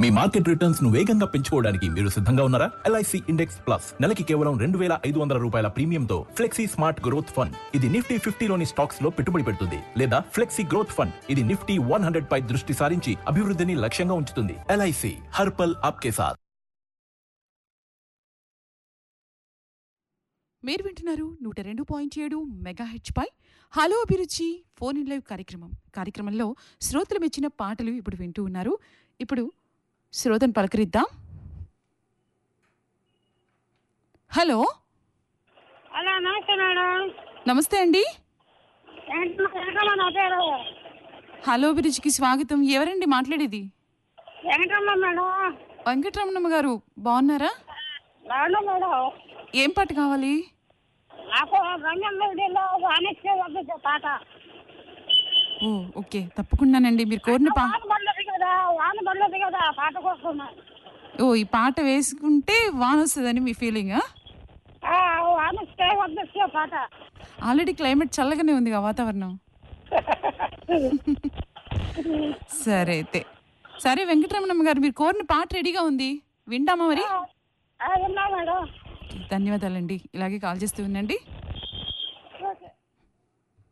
మీ market returns ను వేగంగా పెంచుకోవడానికి మీరు సిద్ధంగా ఉన్నారా ఎల్ఐసి ఇండెక్స్ ప్లస్ నెలకి కేవలం రెండు వేల ఐదు వందల రూపాయల ప్రీమియంతో ఫ్లెక్సీ స్మార్ట్ గ్రోత్ ఫండ్ ఇది నిఫ్టీ ఫిఫ్టీలోని స్టాక్స్ లో పెట్టుబడి పెడుతుంది లేదా ఫ్లెక్సీ గ్రోత్ ఫండ్ ఇది నిఫ్టీ వన్ హండ్రెడ్ పై దృష్టి సారించి అభివృద్ధిని లక్ష్యంగా ఉంచుతుంది ఎల్ఐసి హర్పల్ ఆప్కే సాథ్ మీరు వింటున్నారు నూట రెండు పాయింట్ ఏడు మెగా హెచ్ పై హలో అభిరుచి ఫోన్ ఇన్ లైవ్ కార్యక్రమం కార్యక్రమంలో శ్రోతలు మెచ్చిన పాటలు ఇప్పుడు వింటూ ఉన్నారు ఇప్పుడు శ్రోతను పలకరిద్దాం హలో హలో నమస్తే మేడం నమస్తే అండి ఏంటి వెంకటమ్మ నా పేరు హలో అభిరుచికి స్వాగతం ఎవరండి మాట్లాడేది వెంకటమ్మ మేడం వెంకటరమణమ్మ గారు బాగున్నారా బాగున్నా మేడం ఏం పాట కావాలి నాకు రంగంలో వాణిజ్య వద్ద పాట ఓ ఓకే తప్పకుండానండి మీరు కోరిన పా వాన పడలేదు కదా వాన పడలేదు కదా ఆ పాట కోసం ఓ ఈ పాట వేసుకుంటే వాన వస్తుందని మీ ఫీలింగా వాణిజ్య వద్ద పాట ఆల్రెడీ క్లైమేట్ చల్లగానే ఉందిగా వాతావరణం సరే అయితే సరే వెంకటరమణమ్మ గారు మీరు కోరిన పాట రెడీగా ఉంది వింటామా మరి ఆ, విన్నా మేడం ధన్యవాదాలండి ఇలాగే కాల్ చేస్తూ ఉండండి